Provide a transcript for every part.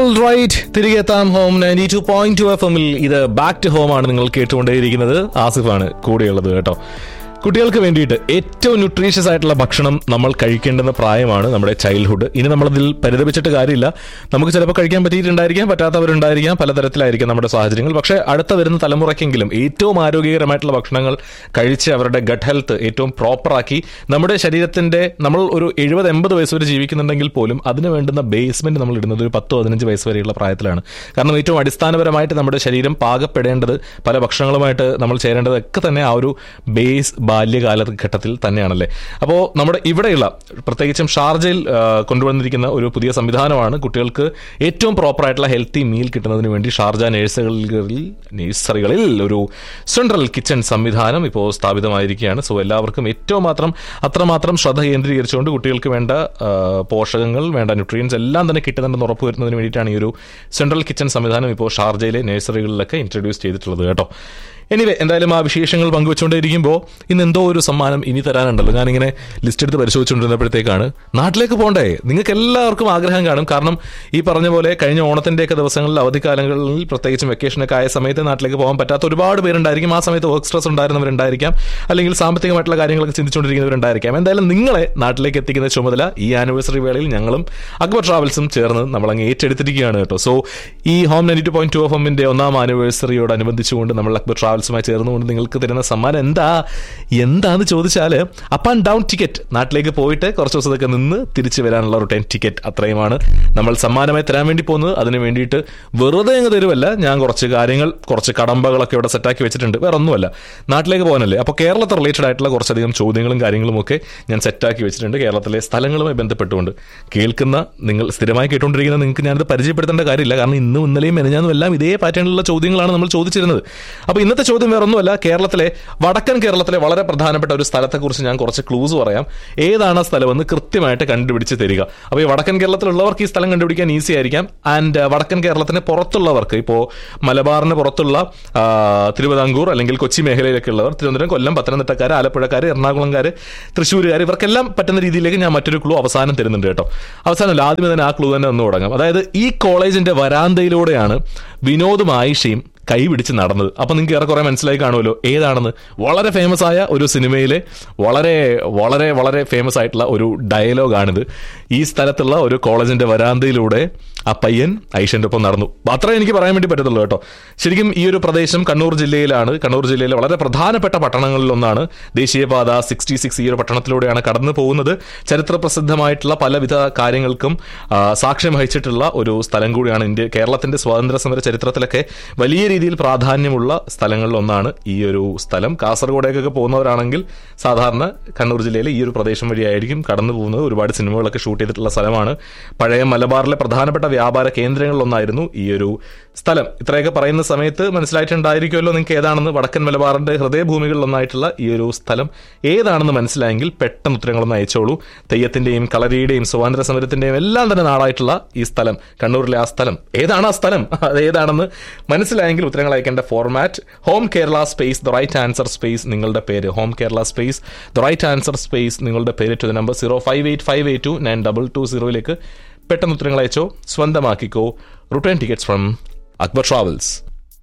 All right തിരികെ എത്താം Home ninety two point two F എമ്മിൽ ഇത് ബാക്ക് ടു ഹോം ആണ് നിങ്ങൾ കേട്ടുകൊണ്ടേയിരിക്കുന്നത് ആസിഫാണ് കൂടെയുള്ളത് കേട്ടോ കുട്ടികൾക്ക് വേണ്ടിയിട്ട് ഏറ്റവും ന്യൂട്രീഷ്യസ് ആയിട്ടുള്ള ഭക്ഷണം നമ്മൾ കഴിക്കേണ്ടുന്ന പ്രായമാണ് നമ്മുടെ ചൈൽഡ്ഹുഡ് ഇനി നമ്മളതിൽ പരിതപിച്ചിട്ട് കാര്യമില്ല നമുക്ക് ചിലപ്പോൾ കഴിക്കാൻ പറ്റിയിട്ടുണ്ടായിരിക്കാം പറ്റാത്തവരുണ്ടായിരിക്കാം പലതരത്തിലായിരിക്കാം നമ്മുടെ സാഹചര്യങ്ങൾ പക്ഷേ അടുത്ത വരുന്ന തലമുറയ്ക്കെങ്കിലും ഏറ്റവും ആരോഗ്യകരമായിട്ടുള്ള ഭക്ഷണങ്ങൾ കഴിച്ച് അവരുടെ ഗട്ട് ഹെൽത്ത് ഏറ്റവും പ്രോപ്പറാക്കി നമ്മുടെ ശരീരത്തിന്റെ നമ്മൾ ഒരു എഴുപത് എൺപത് വയസ്സ് വരെ ജീവിക്കുന്നുണ്ടെങ്കിൽ പോലും അതിന് വേണ്ടുന്ന ബേസ്മെന്റ് നമ്മൾ ഇടുന്നത് ഒരു പത്ത് പതിനഞ്ച് വയസ്സ് വരെയുള്ള പ്രായത്തിലാണ് കാരണം ഏറ്റവും അടിസ്ഥാനപരമായിട്ട് നമ്മുടെ ശരീരം പാകപ്പെടേണ്ടത് പല ഭക്ഷണങ്ങളുമായിട്ട് നമ്മൾ ചേരേണ്ടതൊക്കെ തന്നെ ആ ഒരു ബേസ് ബാല്യകാലഘട്ടത്തിൽ തന്നെയാണല്ലേ അപ്പോൾ നമ്മുടെ ഇവിടെയുള്ള പ്രത്യേകിച്ചും ഷാർജയിൽ ആ, കൊണ്ടുവന്നിരിക്കുന്ന ഒരു പുതിയ സംവിധാനമാണ് കുട്ടികൾക്ക് ഏറ്റവും പ്രോപ്പർ ആയിട്ടുള്ള ഹെൽത്തി മീൽ കിട്ടുന്നതിന് വേണ്ടി ഷാർജ നേഴ്സറികളിൽ നേഴ്സറികളിൽ ഒരു സെൻട്രൽ കിച്ചൺ സംവിധാനം ഇപ്പോൾ സ്ഥാപിതമായിരിക്കുകയാണ് സോ എല്ലാവർക്കും ഏറ്റവും മാത്രം അത്രമാത്രം ശ്രദ്ധ കേന്ദ്രീകരിച്ചുകൊണ്ട് കുട്ടികൾക്ക് വേണ്ട ആ, പോഷകങ്ങൾ വേണ്ട ന്യൂട്രിയൻസ് എല്ലാം തന്നെ കിട്ടുന്നുണ്ടെന്ന് ഉറപ്പുവരുന്നതിന് വേണ്ടിയിട്ടാണ് ഈ ഒരു സെൻട്രൽ കിച്ചൺ സംവിധാനം ഇപ്പോൾ ഷാർജയിലെ നഴ്സറികളിലൊക്കെ ഇൻട്രൊഡ്യൂസ് ചെയ്തിട്ടുള്ളത് കേട്ടോ എനിവേ എന്തായാലും ആ വിശേഷങ്ങൾ പങ്കുവെച്ചുകൊണ്ടേയിരിക്കുമ്പോൾ ഇന്ന് എന്തോ ഒരു സമ്മാനം ഇനി തരാനുണ്ടല്ലോ ഞാനിങ്ങനെ ലിസ്റ്റ് എടുത്ത് പരിശോധിച്ചുകൊണ്ടിരുന്നപ്പോഴത്തേക്കാണ് നാട്ടിലേക്ക് പോകണ്ടേ നിങ്ങൾക്ക് എല്ലാവർക്കും ആഗ്രഹം കാണും കാരണം ഈ പറഞ്ഞ പോലെ കഴിഞ്ഞ ഓണത്തിൻ്റെയൊക്കെ ദിവസങ്ങളിൽ അവധിക്കാലങ്ങളിൽ പ്രത്യേകിച്ചും വെക്കേഷനൊക്കെ ആയ സമയത്ത് നാട്ടിലേക്ക് പോകാൻ പറ്റാത്ത ഒരുപാട് പേരുണ്ടായിരിക്കും ആ സമയത്ത് വർക്ക് സ്ട്രെസ് ഉണ്ടായിരുന്നവരുണ്ടായിരിക്കാം അല്ലെങ്കിൽ സാമ്പത്തികമായിട്ടുള്ള കാര്യങ്ങളൊക്കെ ചിന്തിച്ചുകൊണ്ടിരിക്കുന്നവരുണ്ടായിരിക്കാം എന്തായാലും നിങ്ങളെ നാട്ടിലേക്ക് എത്തിക്കുന്ന ചുമതല ഈ ആനിവേഴ്സറി വേളയിൽ ഞങ്ങളും അക്ബർ ട്രാവൽസും ചേർന്ന് നമ്മൾ അങ്ങ് ഏറ്റെടുത്തിരിക്കുകയാണ് കേട്ടോ സോ ഈ Home ninety two point two F എമ്മിന്റെ ഒന്നാം ആനിവേഴ്സറിയോടനുബന്ധിച്ചുകൊണ്ട് നമ്മൾ അക്ബർ ട്രാവൽസുമായി ചേർന്നുകൊണ്ട് നിങ്ങൾക്ക് തരുന്ന സമ്മാനം എന്താ എന്താന്ന് ചോദിച്ചാൽ അപ്പ് ആൻഡ് ഡൗൺ ടിക്കറ്റ് നാട്ടിലേക്ക് പോയിട്ട് കുറച്ച് ദിവസത്തൊക്കെ നിന്ന് തിരിച്ചു വരാനുള്ള റിട്ടേൺ ടിക്കറ്റ് അത്രയുമാണ് നമ്മൾ സമ്മാനമായി തരാൻ വേണ്ടി പോകുന്നത് അതിന് വേണ്ടിയിട്ട് വെറുതെ അങ്ങ് തരുമല്ല ഞാൻ കുറച്ച് കാര്യങ്ങൾ കുറച്ച് കടമ്പകളൊക്കെ ഇവിടെ സെറ്റാക്കി വെച്ചിട്ടുണ്ട് വേറെ ഒന്നുമല്ല നാട്ടിലേക്ക് പോകാനല്ലേ അപ്പോൾ കേരളത്തെ റിലേറ്റഡ് ആയിട്ടുള്ള കുറച്ചധികം ചോദ്യങ്ങളും കാര്യങ്ങളും ഒക്കെ ഞാൻ സെറ്റാക്കി വെച്ചിട്ടുണ്ട് കേരളത്തിലെ സ്ഥലങ്ങളുമായി ബന്ധപ്പെട്ടുകൊണ്ട് കേൾക്കുന്ന നിങ്ങൾ സ്ഥിരമായി കേട്ടുകൊണ്ടിരിക്കുന്ന നിങ്ങൾക്ക് ഞാനത് പരിചയപ്പെടുത്തേണ്ട കാര്യമില്ല കാരണം ഇന്നും ഇന്നലെയും മെനഞ്ഞാന്നും എല്ലാം ഇതേ പാറ്റേണിലുള്ള ചോദ്യങ്ങളാണ് നമ്മൾ ചോദിച്ചിരുന്നത് അപ്പോൾ ഇന്നത്തെ ചോദ്യം വേറെ ഒന്നുമല്ല കേരളത്തിലെ വടക്കൻ കേരളത്തിലെ വളരെ പ്രധാനപ്പെട്ട ഒരു സ്ഥലത്തെക്കുറിച്ച് ഞാൻ കുറച്ച് ക്ലൂസ് പറയാം ഏതാണ് ആ സ്ഥലമെന്ന് കൃത്യമായിട്ട് കണ്ടുപിടിച്ച് തരിക അപ്പോൾ ഈ വടക്കൻ കേരളത്തിലുള്ളവർക്ക് ഈ സ്ഥലം കണ്ടുപിടിക്കാൻ ഈസി ആയിരിക്കാം ആൻഡ് വടക്കൻ കേരളത്തിന് പുറത്തുള്ളവർക്ക് ഇപ്പോൾ മലബാറിന് പുറത്തുള്ള ആ, തിരുവിതാംകൂർ അല്ലെങ്കിൽ കൊച്ചി മേഖലയിലൊക്കെ ഉള്ളവർ തിരുവനന്തപുരം കൊല്ലം പത്തനംതിട്ടക്കാർ ആലപ്പുഴക്കാർ എറണാകുളംകാർ തൃശ്ശൂരുകാർ ഇവർക്കെല്ലാം പറ്റുന്ന രീതിയിലേക്ക് ഞാൻ മറ്റൊരു ക്ലൂ അവസാനം തരുന്നുണ്ട് കേട്ടോ അവസാനം ആദ്യം തന്നെ ആ ക്ലൂ തന്നെ ഒന്ന് തുടങ്ങാം അതായത് ഈ കോളേജിന്റെ വരാന്തയിലൂടെയാണ് വിനോദും ആയിഷയും കൈ പിടിച്ച് നടന്നത് അപ്പൊ നിങ്ങൾക്ക് ഏറെക്കുറെ മനസ്സിലായി കാണുമല്ലോ ഏതാണെന്ന് വളരെ ഫേമസ് ആയ ഒരു സിനിമയിലെ വളരെ വളരെ വളരെ ഫേമസ് ആയിട്ടുള്ള ഒരു ഡയലോഗാണിത് ഈ സ്ഥലത്തുള്ള ഒരു കോളേജിന്റെ വരാന്തയിലൂടെ ആ പയ്യൻ ഐഷന്റെ ഒപ്പം നടന്നു അത്രേ എനിക്ക് പറയാൻ വേണ്ടി പറ്റത്തുള്ളൂ കേട്ടോ ശരിക്കും ഈ ഒരു പ്രദേശം കണ്ണൂർ ജില്ലയിലാണ് കണ്ണൂർ ജില്ലയിലെ വളരെ പ്രധാനപ്പെട്ട പട്ടണങ്ങളിലൊന്നാണ് ദേശീയപാത സിക്സ്റ്റി സിക്സ് ഈ ഒരു പട്ടണത്തിലൂടെയാണ് കടന്നു പോകുന്നത് ചരിത്ര പ്രസിദ്ധമായിട്ടുള്ള പലവിധ കാര്യങ്ങൾക്കും ആ, സാക്ഷ്യം വഹിച്ചിട്ടുള്ള ഒരു സ്ഥലം കൂടിയാണ് ഇന്ത്യ കേരളത്തിന്റെ സ്വാതന്ത്ര്യ സമര ചരിത്രത്തിലൊക്കെ വലിയ രീതിയിൽ പ്രാധാന്യമുള്ള സ്ഥലങ്ങളിൽ ഒന്നാണ് ഈ ഒരു സ്ഥലം കാസർഗോഡേക്കൊക്കെ പോകുന്നവരാണെങ്കിൽ സാധാരണ കണ്ണൂർ ജില്ലയിലെ ഈ ഒരു പ്രദേശം വഴിയായിരിക്കും കടന്നു പോകുന്നത് ഒരുപാട് സിനിമകളൊക്കെ ഷൂട്ട് ചെയ്തിട്ടുള്ള സ്ഥലമാണ് പഴയ മലബാറിലെ പ്രധാനപ്പെട്ട വ്യാപാര കേന്ദ്രങ്ങളിലൊന്നായിരുന്നു ഈ ഒരു സ്ഥലം ഇത്രയൊക്കെ പറയുന്ന സമയത്ത് മനസ്സിലായിട്ടുണ്ടായിരിക്കുമല്ലോ നിങ്ങൾക്ക് ഏതാണെന്ന് വടക്കൻ മലബാറിന്റെ ഹൃദയഭൂമികളിലൊന്നായിട്ടുള്ള ഈ ഒരു സ്ഥലം ഏതാണെന്ന് മനസ്സിലായെങ്കിൽ പെട്ടെന്ന് ഉത്തരങ്ങളൊന്ന് അയച്ചോളൂ തെയ്യത്തിന്റെയും കളരിയുടെയും സ്വാതന്ത്ര്യ സമരത്തിന്റെയും എല്ലാം തന്നെ നാടായിട്ടുള്ള ഈ സ്ഥലം കണ്ണൂരിലെ ആ സ്ഥലം ഏതാണ് ആ സ്ഥലം അത് ഏതാണെന്ന് മനസ്സിലായെങ്കിൽ ഉത്തരങ്ങൾ അയക്കേണ്ട format Home Kerala space the right answer space നിങ്ങളുടെ പേര് Home Kerala space the right answer space നിങ്ങളുടെ പേര് to the number zero five eight five eight two nine double two സീറോയിലേക്ക് പെട്ടെന്ന് ഉത്തരങ്ങൾ അയച്ചോ സ്വന്തമാക്കിക്കോ return tickets from Akbar Travels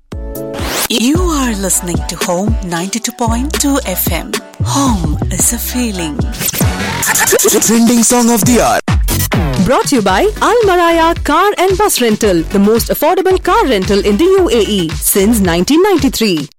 You are listening to Home 92.2 FM. Home is a feeling. Trending song of the hour. Brought to you by Al Maraya Car and Bus Rental, the most affordable car rental in the UAE since 1993.